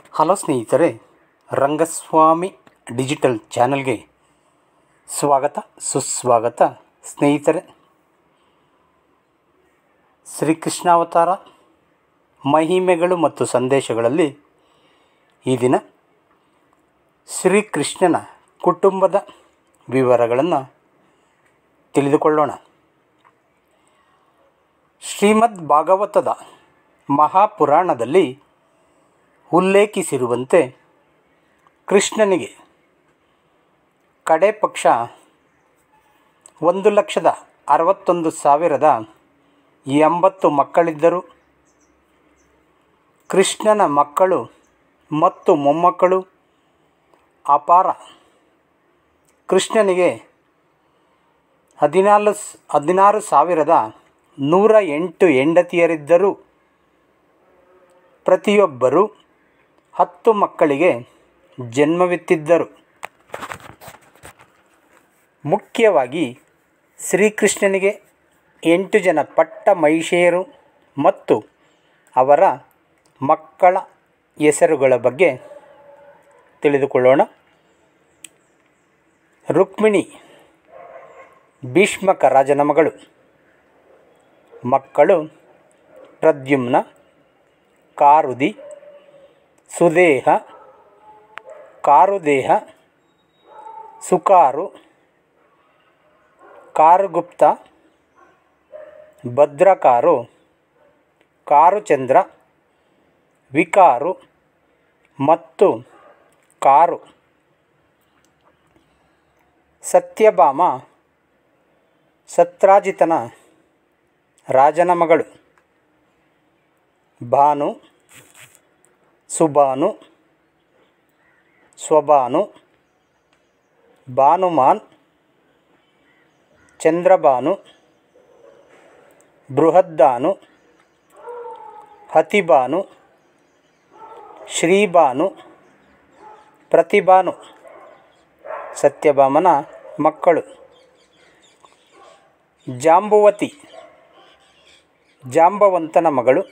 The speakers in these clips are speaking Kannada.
ಹಲೋ ಸ್ನೇಹಿತರೆ ರಂಗಸ್ವಾಮಿ ಡಿಜಿಟಲ್ ಚಾನಲ್ಗೆ ಸ್ವಾಗತ ಸುಸ್ವಾಗತ ಸ್ನೇಹಿತರೆ ಶ್ರೀಕೃಷ್ಣಾವತಾರ ಮಹಿಮೆಗಳು ಮತ್ತು ಸಂದೇಶಗಳಲ್ಲಿ ಈ ದಿನ ಶ್ರೀಕೃಷ್ಣನ ಕುಟುಂಬದ ವಿವರಗಳನ್ನು ತಿಳಿದುಕೊಳ್ಳೋಣ ಶ್ರೀಮದ್ ಭಾಗವತದ ಮಹಾಪುರಾಣದಲ್ಲಿ ಉಲ್ಲೇಖಿಸಿರುವಂತೆ ಕೃಷ್ಣನಿಗೆ ಕಡೆ ಪಕ್ಷ ಒಂದು ಲಕ್ಷದ ಅರವತ್ತೊಂದು ಸಾವಿರದ ಎಂಬತ್ತು ಮಕ್ಕಳಿದ್ದರು ಕೃಷ್ಣನ ಮಕ್ಕಳು ಮತ್ತು ಮೊಮ್ಮಕ್ಕಳು ಅಪಾರ ಕೃಷ್ಣನಿಗೆ ಹದಿನಾಲು ಸ್- ಹದಿನಾರು ಸಾವಿರದ ನೂರ ಎಂಟು ಹೆಂಡತಿಯರಿದ್ದರು ಪ್ರತಿಯೊಬ್ಬರು ಹತ್ತು ಮಕ್ಕಳಿಗೆ ಜನ್ಮವಿತ್ತಿದ್ದರು ಮುಖ್ಯವಾಗಿ ಶ್ರೀಕೃಷ್ಣನಿಗೆ ಎಂಟು ಜನ ಪಟ್ಟ ಮಹಿಷೆಯರು ಮತ್ತು ಅವರ ಮಕ್ಕಳ ಹೆಸರುಗಳ ಬಗ್ಗೆ ತಿಳಿದುಕೊಳ್ಳೋಣ ರುಕ್ಮಿಣಿ ಭೀಷ್ಮಕ ರಾಜನ ಮಗಳು ಮಕ್ಕಳು ಪ್ರದ್ಯುಮ್ನ ಕಾರುದಿ ಸುದೇಹ ಕಾರುದೇಹ ಸುಕಾರು ಕಾರುಗುಪ್ತ ಭದ್ರಕಾರು ಕಾರುಚಂದ್ರ ವಿಕಾರು ಮತ್ತು ಕಾರು ಸತ್ಯಭಾಮ ಸತ್ರಾಜಿತನ ರಾಜನ ಮಗಳು ಭಾನು ಸುಬಾನು ಸ್ವಬಾನು ಭಾನುಮಾನ್ ಚಂದ್ರಭಾನು ಬೃಹದ್ದಾನು ಹತಿಭಾನು ಶ್ರೀಭಾನು ಪ್ರತಿಭಾನು ಸತ್ಯಭಾಮನ ಮಕ್ಕಳು ಜಾಂಬುವತಿ ಜಾಂಬವಂತನ ಮಗಳು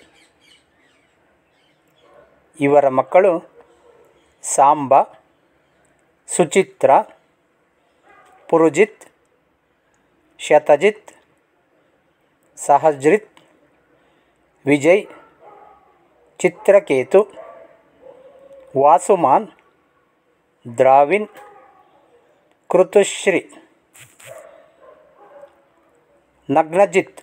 ಇವರ ಮಕ್ಕಳು ಸಾಂಬ ಸುಚಿತ್ರ ಪುರುಜಿತ್ ಶತಜಿತ್ ಸಹಜ್ರಿತ್ ವಿಜಯ್ ಚಿತ್ರಕೇತು ವಾಸುಮಾನ್ ದ್ರಾವಿನ್ ಕೃತುಶ್ರೀ ನಗ್ನಜಿತ್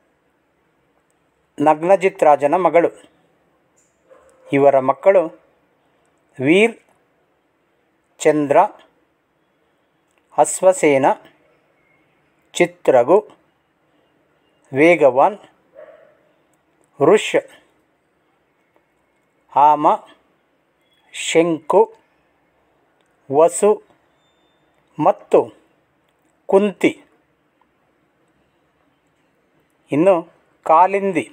ನಗ್ನಜಿತ್ ರಾಜನ ಮಗಳು ಇವರ ಮಕ್ಕಳು ವೀರ್ ಚಂದ್ರ ಅಶ್ವಸೇನ ಚಿತ್ರಗು ವೇಗವಾನ್ ಋಷ್ ಆಮ ಶಂಕು ವಸು ಮತ್ತು ಕುಂತಿ ಇನ್ನು ಕಾಲಿಂದಿ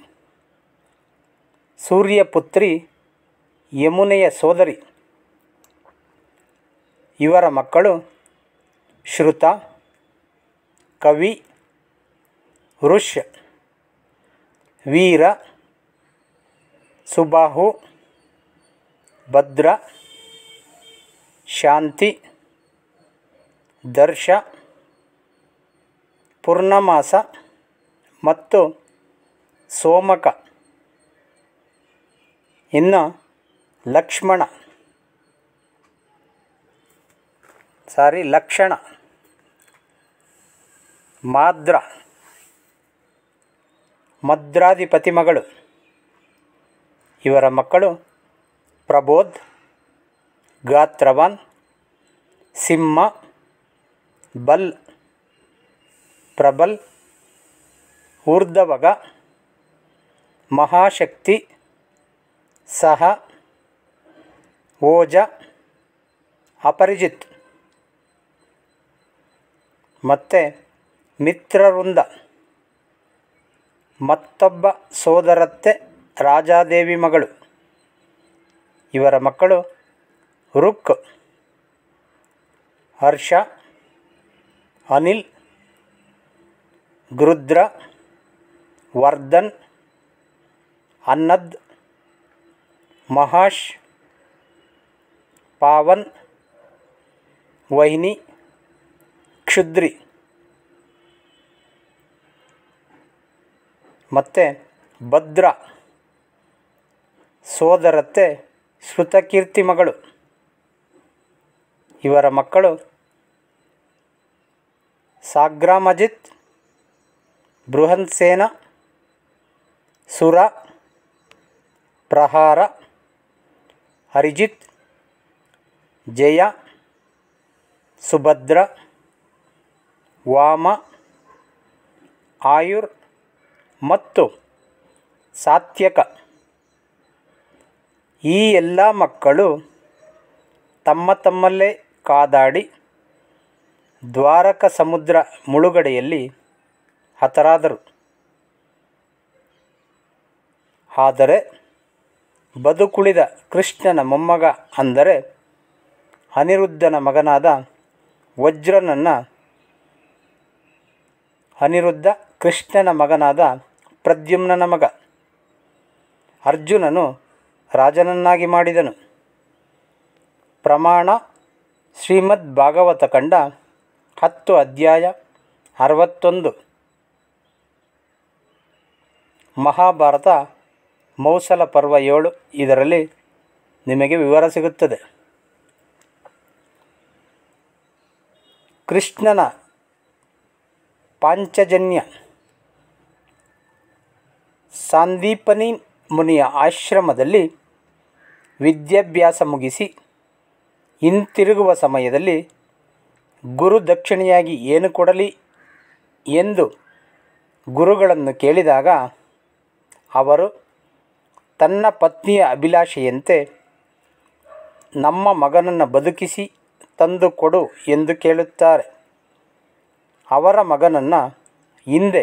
ಸೂರ್ಯಪುತ್ರಿ ಯಮುನೆಯ ಸೋದರಿ ಇವರ ಮಕ್ಕಳು ಶ್ರುತ ಕವಿ ಋಷ್ ವೀರ ಸುಬಾಹು ಭದ್ರ ಶಾಂತಿ ದರ್ಶ ಪೂರ್ಣಮಾಸ ಮತ್ತು ಸೋಮಕ ಇನ್ನು ಲಕ್ಷ್ಮಣ ಸಾರಿ ಲಕ್ಷಣ ಮಾದ್ರ ಮದ್ರಾಧಿಪತಿ ಮಗಳು ಇವರ ಮಕ್ಕಳು ಪ್ರಬೋಧ್ ಗಾತ್ರವಾನ್ ಸಿಂಹ ಬಲ್ ಪ್ರಬಲ್ ಊರ್ಧವಗ ಮಹಾಶಕ್ತಿ ಸಹ ಓಜ ಅಪರಿಜಿತ್ ಮತ್ತು ಮಿತ್ರವೃಂದ ಮತ್ತೊಬ್ಬ ಸೋದರತ್ತೆ ರಾಜಾದೇವಿ ಮಗಳು ಇವರ ಮಕ್ಕಳು ರುಕ್ ಹರ್ಷ ಅನಿಲ್ ಗೃದ್ರ ವರ್ಧನ್ ಅನ್ನದ್ ಮಹಾಶ್ ಪಾವನ್ ವಹಿನಿ ಕ್ಷುದ್ರಿ ಮತ್ತು ಭದ್ರ ಸೋದರತ್ತೆ ಶ್ರುತಕೀರ್ತಿ ಮಗಳು ಇವರ ಮಕ್ಕಳು ಸಾಗ್ರಾಮಜಿತ್ ಬೃಹನ್ಸೇನ ಸುರ ಪ್ರಹಾರ ಹರಿಜಿತ್ ಜಯ ಸುಭದ್ರ ವಾಮ ಆಯುರ್ ಮತ್ತು ಸಾತ್ಯಕ ಈ ಎಲ್ಲ ಮಕ್ಕಳು ತಮ್ಮ ತಮ್ಮಲ್ಲೇ ಕಾದಾಡಿ ದ್ವಾರಕ ಸಮುದ್ರ ಮುಳುಗಡೆಯಲ್ಲಿ ಹತರಾದರು ಆದರೆ ಬದುಕುಳಿದ ಕೃಷ್ಣನ ಮೊಮ್ಮಗ ಅಂದರೆ ಅನಿರುದ್ಧನ ಮಗನಾದ ವಜ್ರನನ್ನು ಅನಿರುದ್ಧ ಕೃಷ್ಣನ ಮಗನಾದ ಪ್ರದ್ಯುಮ್ನನ ಮಗ ಅರ್ಜುನನು ರಾಜನನ್ನಾಗಿ ಮಾಡಿದನು ಪ್ರಮಾಣ ಶ್ರೀಮದ್ ಭಾಗವತ ಕಂಡ ಹತ್ತು ಅಧ್ಯಾಯ ಅರವತ್ತೊಂದು ಮಹಾಭಾರತ ಮೌಸಲ ಪರ್ವ ಏಳು ಇದರಲ್ಲಿ ನಿಮಗೆ ವಿವರ ಸಿಗುತ್ತದೆ ಕೃಷ್ಣನ ಪಾಂಚಜನ್ಯ ಸಾಂದೀಪನಿ ಮುನಿಯ ಆಶ್ರಮದಲ್ಲಿ ವಿದ್ಯಾಭ್ಯಾಸ ಮುಗಿಸಿ ಹಿಂತಿರುಗುವ ಸಮಯದಲ್ಲಿ ಗುರು ದಕ್ಷಿಣೆಯಾಗಿ ಏನು ಕೊಡಲಿ ಎಂದು ಗುರುಗಳನ್ನು ಕೇಳಿದಾಗ ಅವರು ತನ್ನ ಪತ್ನಿಯ ಅಭಿಲಾಷೆಯಂತೆ ನಮ್ಮ ಮಗನನ್ನು ಬದುಕಿಸಿ ತಂದು ಕೊಡು ಎಂದು ಕೇಳುತ್ತಾರೆ ಅವರ ಮಗನನ್ನು ಹಿಂದೆ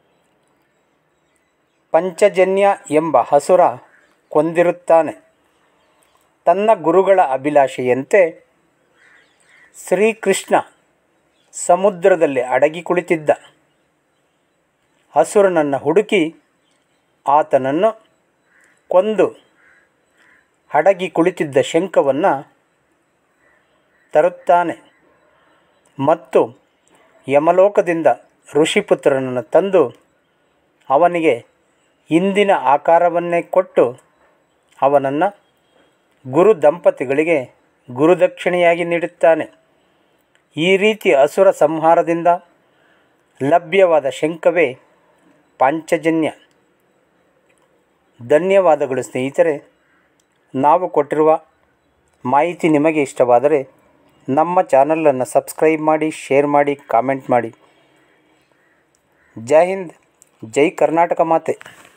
ಪಂಚಜನ್ಯ ಎಂಬ ಹಸುರ ಕೊಂದಿರುತ್ತಾನೆ ತನ್ನ ಗುರುಗಳ ಅಭಿಲಾಷೆಯಂತೆ ಶ್ರೀಕೃಷ್ಣ ಸಮುದ್ರದಲ್ಲಿ ಅಡಗಿ ಕುಳಿತಿದ್ದ ಹಸುರನನ್ನು ಹುಡುಕಿ ಆತನನ್ನು ಕೊಂದು ಅಡಗಿ ಕುಳಿತಿದ್ದ ಶಂಖವನ್ನು ತರುತ್ತಾನೆ ಮತ್ತು ಯಮಲೋಕದಿಂದ ಋಷಿಪುತ್ರನನ್ನು ತಂದು ಅವನಿಗೆ ಇಂದಿನ ಆಕಾರವನ್ನೇ ಕೊಟ್ಟು ಅವನನ್ನು ಗುರು ದಂಪತಿಗಳಿಗೆ ಗುರುದಕ್ಷಿಣೆಯಾಗಿ ನೀಡುತ್ತಾನೆ ಈ ರೀತಿ ಅಸುರ ಸಂಹಾರದಿಂದ ಲಭ್ಯವಾದ ಶಂಖವೇ ಪಾಂಚಜನ್ಯ ಧನ್ಯವಾದಗಳು ಸ್ನೇಹಿತರೆ ನಾವು ಕೊಟ್ಟಿರುವ ಮಾಹಿತಿ ನಿಮಗೆ ಇಷ್ಟವಾದರೆ ನಮ್ಮ ಚಾನಲನ್ನು ಸಬ್ಸ್ಕ್ರೈಬ್ ಮಾಡಿ ಶೇರ್ ಮಾಡಿ ಕಾಮೆಂಟ್ ಮಾಡಿ ಜೈ ಹಿಂದ್ ಜೈ ಕರ್ನಾಟಕ ಮಾತೆ